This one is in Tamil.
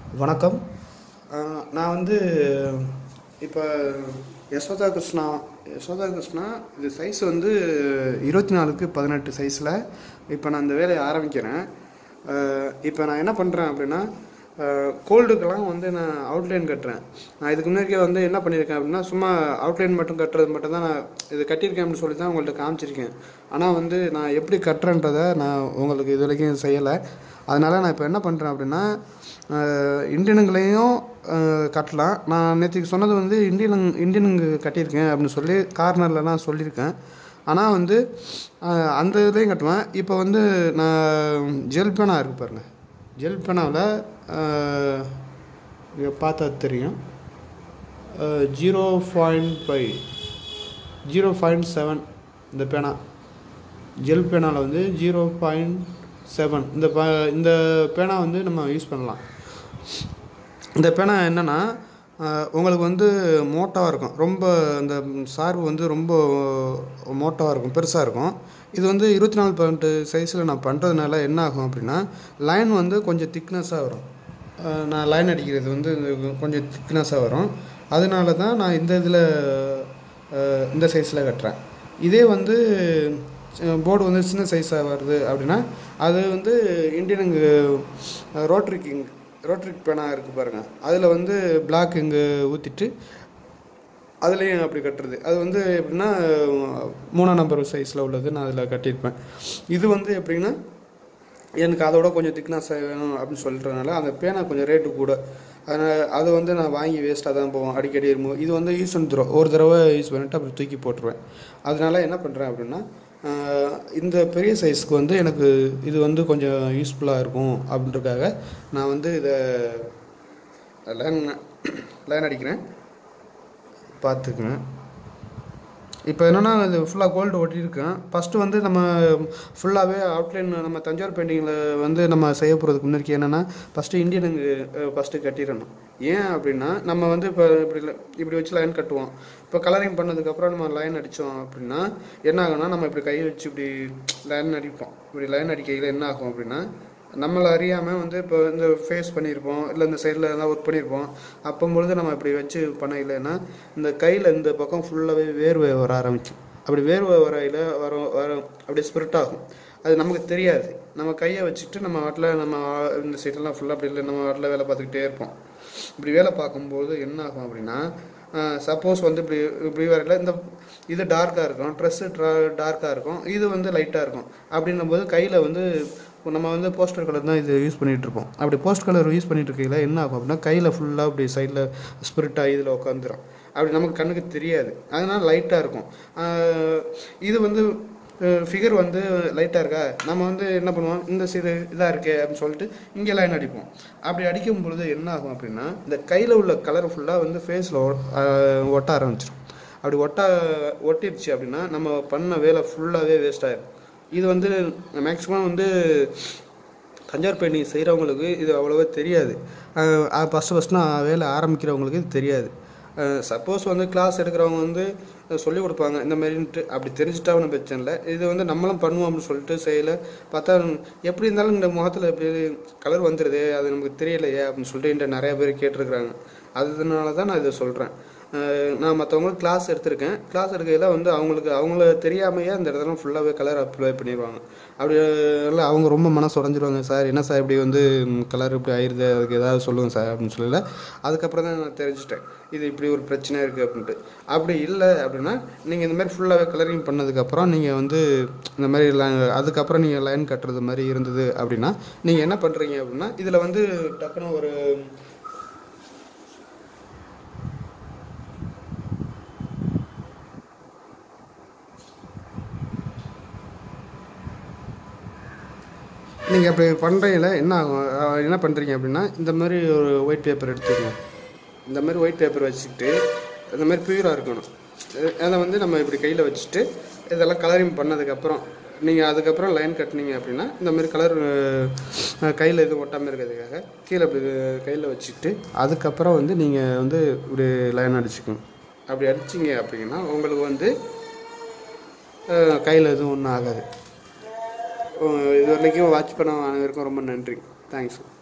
வணக்கம் அஹ் நான் வந்து இப்போ யசோதா கிருஷ்ணா யசோதா கிருஷ்ணா இது சைஸ் வந்து இருபத்தி நாலுக்கு பதினெட்டு சைஸில் இப்போ நான் இந்த வேலையை ஆரம்பிக்கிறேன் அஹ் இப்போ நான் என்ன பண்ணுறேன் அப்படின்னா கோல்டுக்கெல்லாம் வந்து நான் அவுட்லைன் கட்டுறேன் நான் இதுக்கு முன்னாடியே வந்து என்ன பண்ணியிருக்கேன் அப்படின்னா சும்மா அவுட்லைன் மட்டும் கட்டுறது மட்டும் தான் நான் இது கட்டியிருக்கேன் அப்படின்னு சொல்லி தான் உங்கள்கிட்ட காமிச்சிருக்கேன் ஆனால் வந்து நான் எப்படி கட்டுறேன்றதை நான் உங்களுக்கு இது வரைக்கும் செய்யலை அதனால் நான் இப்போ என்ன பண்ணுறேன் அப்படின்னா அஹ் இந்தியனுங்களையும் அஹ் கட்டலாம் நான் நேற்றுக்கு சொன்னது வந்து இந்தியன் இந்தியனுங்க கட்டியிருக்கேன் அப்படின்னு சொல்லி கார்னர்லலாம் சொல்லியிருக்கேன் ஆனால் வந்து அஹ் அந்த இதுலேயும் கட்டுவேன் இப்போ வந்து நான் ஜெல் பேனா இருக்கு பாருங்கள் ஜெல் பேனாவில் இங்கே பார்த்தா தெரியும் zero point five zero point seven இந்த பேனா ஜெல் பேனாவில் வந்து ஜீரோ பாயிண்ட் செவன் இந்த ப இந்த பேனா வந்து நம்ம யூஸ் பண்ணலாம் இந்த பேனா என்னென்னா உங்களுக்கு வந்து மோட்டாவாக இருக்கும் ரொம்ப இந்த சார்பு வந்து ரொம்ப மோட்டாவாக இருக்கும் பெருசாக இருக்கும் இது வந்து இருபத்தி நாலு பதினெட்டு சைஸில் நான் பண்ணுறதுனால என்ன ஆகும் அப்படின்னா லைன் வந்து கொஞ்சம் திக்னஸாக வரும் அஹ் நான் லைன் அடிக்கிறது வந்து கொஞ்சம் திக்னஸாக வரும் அதனால தான் நான் இந்த இதில் இந்த சைஸில் கட்டுறேன் இதே வந்து போர்டு வந்து சின்ன சைஸாக வருது அப்படின்னா அது வந்து இந்தியனுங்க ரோட்ரி கிங் ரோட்ரிக் பேனா இருக்குது பாருங்கள் அதில் வந்து பிளாக் இங்கே ஊற்றிட்டு அதுலேயும் அப்படி கட்டுறது அது வந்து எப்படின்னா மூணாம் நம்பர் சைஸில் உள்ளது நான் அதில் கட்டியிருப்பேன் இது வந்து எப்படின்னா எனக்கு அதோட கொஞ்சம் திக்னஸ் வேணும் அப்படின்னு சொல்கிறதுனால அந்த பேனா கொஞ்சம் ரேட்டு கூட அதனால் அது வந்து நான் வாங்கி வேஸ்ட்டாக தான் போவோம் அடிக்கடி இருக்கும் இது வந்து யூஸ் பண்ணி தரும் ஒரு தடவை யூஸ் பண்ணிட்டு அப்புறம் தூக்கி போட்டுருவேன் அதனால என்ன பண்ணுறேன் அப்படின்னா ஆஹ் இந்த பெரிய சைஸ்க்கு வந்து எனக்கு இது வந்து கொஞ்சம் யூஸ்ஃபுல்லாக இருக்கும் அப்படின்றதுக்காக நான் வந்து இதை லைன் லைன் அடிக்கிறேன் பார்த்துக்குங்க இப்போ என்னென்னா இது ஃபுல்லாக கோல்டு ஒட்டியிருக்கேன் ஃபஸ்ட்டு வந்து நம்ம ஃபுல்லாகவே அவுட்லைன் நம்ம தஞ்சாவூர் பெயிண்டிங்கில் வந்து நம்ம செய்ய போகிறதுக்கு முன்னாடி என்னென்னா ஃபஸ்ட்டு இந்தியனுங்க ஃபஸ்ட்டு கட்டிடணும் ஏன் அப்படின்னா நம்ம வந்து இப்போ இப்படி ல- இப்படி வச்சு லைன் கட்டுவோம் இப்போ கலரிங் பண்ணதுக்கப்புறம் நம்ம லைன் அடித்தோம் அப்படின்னா என்ன ஆகும்னா நம்ம இப்படி கையை வச்சு இப்படி லைன் அடிப்போம் இப்படி லைன் அடிக்கையில் என்ன ஆகும் அப்படின்னா நம்மளை அறியாமல் வந்து இப்போ இந்த ஃபேஸ் பண்ணியிருப்போம் இல்லை இந்த சைடில் எதாவது ஒர்க் பண்ணியிருப்போம் அப்போம்பொழுது நம்ம இப்படி வச்சு பண்ண இல்லைன்னா இந்த கையில் இந்த பக்கம் ஃபுல்லாகவே வேர்வை வர ஆரம்பிக்கும் அப்படி வேர்வை வரையில் வரும் வரும் அப்படியே ஸ்பிரிட் ஆகும் அது நமக்கு தெரியாது நம்ம கையை வச்சுட்டு நம்ம வாட்டில் நம்ம இந்த சைடெல்லாம் ஃபுல்லாக அப்படி இல்லை நம்ம வாட்டில் வேலை பார்த்துக்கிட்டே இருப்போம் இப்படி வேலை பார்க்கும்போது என்ன ஆகும் அப்படின்னா சப்போஸ் வந்து இப்படி இப்படி வரையில இந்த இது டார்க்காக இருக்கும் ட்ரெஸ்ஸு டார்க்காக இருக்கும் இது வந்து லைட்டாக இருக்கும் அப்படின்னும் போது கையில் வந்து இப்போ நம்ம வந்து போஸ்டர் கலர் தான் இது யூஸ் பண்ணிகிட்டு இருப்போம் அப்படி போஸ்ட் கலர் யூஸ் பண்ணிட்டு இருக்கையில் என்ன ஆகும் அப்படின்னா கையில் ஃபுல்லாக அப்படி சைடில் ஸ்பிரிட் ஆகி இதில் உட்காந்துரும் அப்படி நமக்கு கண்ணுக்கு தெரியாது அதனால் லைட்டாக இருக்கும் ஆஹ் இது வந்து ஃபிகர் வந்து லைட்டாக இருக்கா நம்ம வந்து என்ன பண்ணுவோம் இந்த சைடு இதாக இருக்கே அப்படின்னு சொல்லிட்டு இங்கே லைன் அடிப்போம் அப்படி அடிக்கும் பொழுது என்ன ஆகும் அப்படின்னா இந்த கையில் உள்ள கலர் ஃபுல்லாக வந்து ஃபேஸில் ஒட்ட ஆரம்பிச்சிடும் அப்படி ஒட்ட ஒட்டிடுச்சு அப்படின்னா நம்ம பண்ண வேலை ஃபுல்லாகவே வேஸ்ட் ஆயிடும் இது வந்து மேக்ஸிமம் வந்து தஞ்சாவூர் பெயிண்டிங் செய்கிறவங்களுக்கு இது அவ்வளோவா தெரியாது ஃபஸ்ட்டு ஃபஸ்ட்டு நான் வேலை ஆரம்பிக்கிறவங்களுக்கு இது தெரியாது சப்போஸ் வந்து கிளாஸ் எடுக்கிறவங்க வந்து சொல்லிக் கொடுப்பாங்க இந்த மாதிரின்ட்டு அப்படி தெரிஞ்சுட்டா ஒன்றும் பிரச்சனை இல்லை இது வந்து நம்மளும் பண்ணுவோம் அப்படின்னு சொல்லிட்டு செய்யலை பார்த்தா எப்படி இருந்தாலும் இந்த முகத்தில் எப்படி கலர் வந்துடுது அது நமக்கு தெரியலையே அப்படின்னு சொல்லிட்டு என்கிட்ட நிறைய பேர் கேட்டிருக்கிறாங்க அதனால தான் நான் இதை சொல்கிறேன் நான் மற்றவங்களுக்கு கிளாஸ் எடுத்திருக்கேன் கிளாஸ் எடுக்கையில் வந்து அவங்களுக்கு அவங்கள தெரியாமையே அந்த இடத்துல ஃபுல்லாகவே கலர் அப்ளை பண்ணிடுவாங்க அப்படி இல்லை அவங்க ரொம்ப மனசு உடஞ்சிருவாங்க சார் என்ன சார் இப்படி வந்து கலர் இப்படி ஆயிடுது அதுக்கு ஏதாவது சொல்லுங்கள் சார் அப்படின்னு சொல்லல அதுக்கப்புறம் தான் நான் தெரிஞ்சுட்டேன் இது இப்படி ஒரு பிரச்சனை இருக்குது அப்படின்ட்டு அப்படி இல்லை அப்படின்னா நீங்கள் இந்த மாதிரி ஃபுல்லாகவே கலரிங் பண்ணதுக்கப்புறம் நீங்கள் வந்து இந்த மாதிரி லை- அதுக்கப்புறம் நீங்கள் லைன் கட்டுறது மாதிரி இருந்தது அப்படின்னா நீங்கள் என்ன பண்ணுறீங்க அப்படின்னா இதில் வந்து டக்குன்னு ஒரு நீங்கள் அப்படி பண்ணுறீங்கள என்ன ஆகும் அஹ் என்ன பண்ணுறீங்க அப்படின்னா இந்த மாதிரி ஒரு ஒயிட் பேப்பர் எடுத்துக்கணும் இந்த மாதிரி ஒயிட் பேப்பர் வச்சுக்கிட்டு இந்த மாதிரி பியூராக இருக்கணும் அஹ் அதை வந்து நம்ம இப்படி கையில் வச்சுட்டு இதெல்லாம் கலரிங் பண்ணதுக்கப்புறம் நீங்கள் அதுக்கப்புறம் லைன் கட்டினீங்க அப்படின்னா இந்த மாதிரி கலர் கையில் எதுவும் ஒட்டாமல் இருக்கிறதுக்காக கீழே இப்படி கையில் வச்சுக்கிட்டு அதுக்கப்புறம் வந்து நீங்கள் வந்து இப்படி லைன் அடிச்சுக்கணும் அப்படி அடிச்சிங்க அப்படின்னா உங்களுக்கு வந்து கையில் எதுவும் ஒன்றும் ஆகாது இது வரைக்கும் வாட்ச் பண்ண அனைவருக்கும் ரொம்ப நன்றி தேங்க்ஸ்